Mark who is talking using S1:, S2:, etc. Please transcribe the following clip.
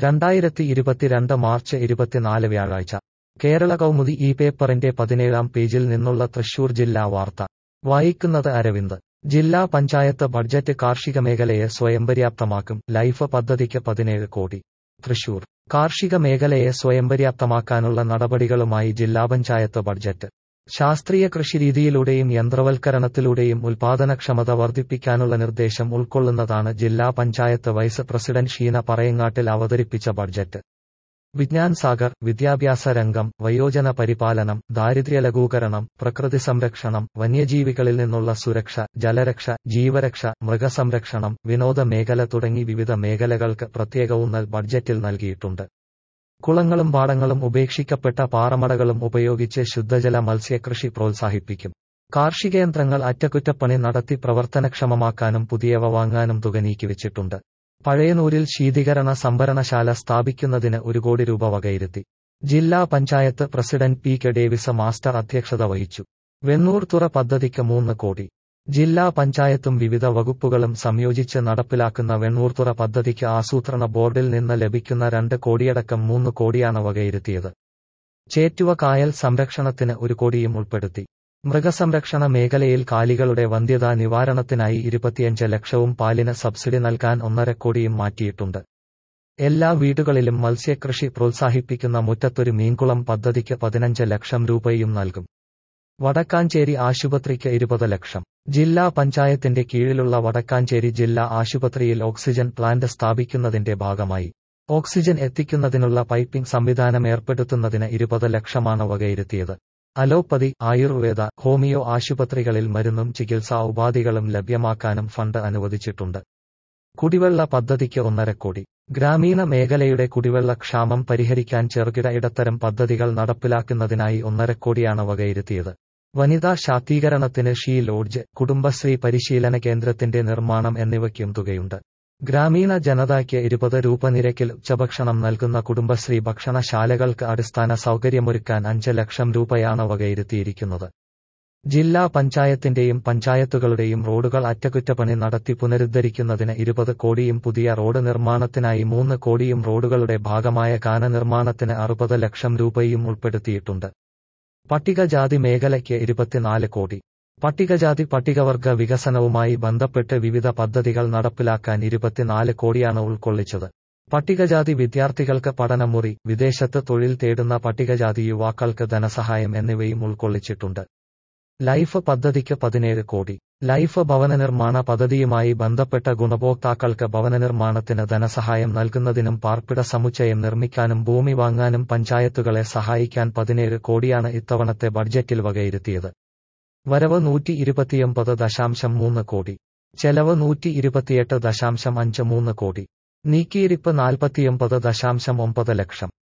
S1: രണ്ടായിരത്തി ഇരുപത്തിരണ്ട് മാർച്ച് ഇരുപത്തിനാല് വ്യാഴാഴ്ച കേരള കൗമുദി ഈ പേപ്പറിന്റെ പതിനേഴാം പേജിൽ നിന്നുള്ള തൃശൂർ ജില്ലാ വാർത്ത വായിക്കുന്നത് അരവിന്ദ് ജില്ലാ പഞ്ചായത്ത് ബഡ്ജറ്റ് കാർഷിക മേഖലയെ സ്വയം പര്യാപ്തമാക്കും ലൈഫ് പദ്ധതിക്ക് പതിനേഴ് കോടി തൃശൂർ കാർഷിക മേഖലയെ സ്വയം പര്യാപ്തമാക്കാനുള്ള നടപടികളുമായി ജില്ലാ പഞ്ചായത്ത് ബഡ്ജറ്റ് ശാസ്ത്രീയ കൃഷിരീതിയിലൂടെയും യന്ത്രവൽക്കരണത്തിലൂടെയും ഉൽപാദനക്ഷമത വർദ്ധിപ്പിക്കാനുള്ള നിർദ്ദേശം ഉൾക്കൊള്ളുന്നതാണ് ജില്ലാ പഞ്ചായത്ത് വൈസ് പ്രസിഡന്റ് ഷീന പറയങ്ങാട്ടിൽ അവതരിപ്പിച്ച ബഡ്ജറ്റ് വിജ്ഞാൻ സാഗർ വിദ്യാഭ്യാസ രംഗം വയോജന പരിപാലനം ദാരിദ്ര്യ ലഘൂകരണം പ്രകൃതി സംരക്ഷണം വന്യജീവികളിൽ നിന്നുള്ള സുരക്ഷ ജലരക്ഷ ജീവരക്ഷ മൃഗസംരക്ഷണം വിനോദ മേഖല തുടങ്ങി വിവിധ മേഖലകൾക്ക് പ്രത്യേക ഊന്നൽ ബഡ്ജറ്റിൽ നൽകിയിട്ടുണ്ട് കുളങ്ങളും പാടങ്ങളും ഉപേക്ഷിക്കപ്പെട്ട പാറമടകളും ഉപയോഗിച്ച് ശുദ്ധജല മത്സ്യകൃഷി പ്രോത്സാഹിപ്പിക്കും കാർഷികയന്ത്രങ്ങൾ അറ്റകുറ്റപ്പണി നടത്തി പ്രവർത്തനക്ഷമമാക്കാനും പുതിയവ വാങ്ങാനും തുക നീക്കിവച്ചിട്ടുണ്ട് പഴയനൂരിൽ ശീതീകരണ സംഭരണശാല സ്ഥാപിക്കുന്നതിന് ഒരു കോടി രൂപ വകയിരുത്തി ജില്ലാ panchayat president P K Davis master അധ്യക്ഷത വഹിച്ചു വെണ്ണൂർ തുറ പദ്ധതിക്ക് മൂന്ന് കോടി ജില്ലാ പഞ്ചായത്തും വിവിധ വകുപ്പുകളും സംയോജിച്ച് നടപ്പിലാക്കുന്ന വെണ്ണൂർത്തുറ പദ്ധതിക്ക് ആസൂത്രണ ബോർഡിൽ നിന്ന് ലഭിക്കുന്ന രണ്ട് കോടിയടക്കം മൂന്ന് കോടിയാണ് വകയിരുത്തിയത് ചേറ്റുവ കായൽ സംരക്ഷണത്തിന് ഒരു കോടിയും ഉൾപ്പെടുത്തി മൃഗസംരക്ഷണ മേഖലയിൽ കാലികളുടെ വന്ധ്യതാ നിവാരണത്തിനായി ഇരുപത്തിയഞ്ച് ലക്ഷവും പാലിന് സബ്സിഡി നൽകാൻ ഒന്നര കോടിയും മാറ്റിയിട്ടുണ്ട് എല്ലാ വീടുകളിലും മത്സ്യകൃഷി പ്രോത്സാഹിപ്പിക്കുന്ന മുറ്റത്തൊരു മീൻകുളം പദ്ധതിക്ക് പതിനഞ്ച് ലക്ഷം രൂപയും നൽകും വടക്കാഞ്ചേരി ആശുപത്രിക്ക് ഇരുപത് ലക്ഷം ജില്ലാ പഞ്ചായത്തിന്റെ കീഴിലുള്ള വടക്കാഞ്ചേരി ജില്ലാ ആശുപത്രിയിൽ ഓക്സിജൻ പ്ലാന്റ് സ്ഥാപിക്കുന്നതിന്റെ ഭാഗമായി ഓക്സിജൻ എത്തിക്കുന്നതിനുള്ള പൈപ്പിംഗ് സംവിധാനം ഏർപ്പെടുത്തുന്നതിന് ഇരുപത് ലക്ഷമാണ് വകയിരുത്തിയത് അലോപ്പതി ആയുർവേദ ഹോമിയോ ആശുപത്രികളിൽ മരുന്നും ചികിത്സാ ഉപാധികളും ലഭ്യമാക്കാനും ഫണ്ട് അനുവദിച്ചിട്ടുണ്ട് കുടിവെള്ള പദ്ധതിക്ക് ഒന്നര കോടി ഗ്രാമീണ മേഖലയുടെ കുടിവെള്ള ക്ഷാമം പരിഹരിക്കാൻ ചെറുകിട ഇടത്തരം പദ്ധതികൾ നടപ്പിലാക്കുന്നതിനായി ഒന്നര കോടിയാണ് വകയിരുത്തിയത് വനിതാ ശാക്തീകരണത്തിന് ഷീ ലോഡ്ജ് കുടുംബശ്രീ പരിശീലന കേന്ദ്രത്തിന്റെ നിർമ്മാണം എന്നിവയ്ക്കും തുകയുണ്ട് ഗ്രാമീണ ജനതയ്ക്ക് ഇരുപത് രൂപ നിരക്കിൽ ഉച്ചഭക്ഷണം നൽകുന്ന കുടുംബശ്രീ ഭക്ഷണശാലകൾക്ക് അടിസ്ഥാന സൗകര്യമൊരുക്കാൻ അഞ്ച് ലക്ഷം രൂപയാണ് വകയിരുത്തിയിരിക്കുന്നത് ജില്ലാ പഞ്ചായത്തിന്റെയും പഞ്ചായത്തുകളുടെയും റോഡുകൾ അറ്റകുറ്റപ്പണി നടത്തി പുനരുദ്ധരിക്കുന്നതിന് ഇരുപത് കോടിയും പുതിയ റോഡ് നിർമ്മാണത്തിനായി മൂന്ന് കോടിയും റോഡുകളുടെ ഭാഗമായ കാന നിർമ്മാണത്തിന് അറുപത് ലക്ഷം രൂപയും ഉൾപ്പെടുത്തിയിട്ടുണ്ട് പട്ടികജാതി മേഖലയ്ക്ക് ഇരുപത്തിനാല് കോടി പട്ടികജാതി പട്ടികവർഗ വികസനവുമായി ബന്ധപ്പെട്ട് വിവിധ പദ്ധതികൾ നടപ്പിലാക്കാൻ ഇരുപത്തിനാല് കോടിയാണ് ഉൾക്കൊള്ളിച്ചത് പട്ടികജാതി വിദ്യാർത്ഥികൾക്ക് പഠനമുറി വിദേശത്ത് തൊഴിൽ തേടുന്ന പട്ടികജാതി യുവാക്കൾക്ക് ധനസഹായം എന്നിവയും ഉൾക്കൊള്ളിച്ചിട്ടുണ്ട് ലൈഫ് പദ്ധതിക്ക് പതിനേഴ് കോടി ലൈഫ് ഭവന നിർമ്മാണ പദ്ധതിയുമായി ബന്ധപ്പെട്ട ഗുണഭോക്താക്കൾക്ക് ഭവന നിർമ്മാണത്തിന് ധനസഹായം നൽകുന്നതിനും പാർപ്പിട സമുച്ചയം നിർമ്മിക്കാനും ഭൂമി വാങ്ങാനും പഞ്ചായത്തുകളെ സഹായിക്കാൻ പതിനേഴ് കോടിയാണ് ഇത്തവണത്തെ ബഡ്ജറ്റിൽ വകയിരുത്തിയത് വരവ് നൂറ്റി ഇരുപത്തിയൊമ്പത് ദശാംശം മൂന്ന് കോടി ചെലവ് നൂറ്റി ഇരുപത്തിയെട്ട് ദശാംശം അഞ്ച് മൂന്ന് കോടി നീക്കിയിരിപ്പ് നാൽപ്പത്തിയൊമ്പത് ദശാംശം ഒമ്പത് ലക്ഷം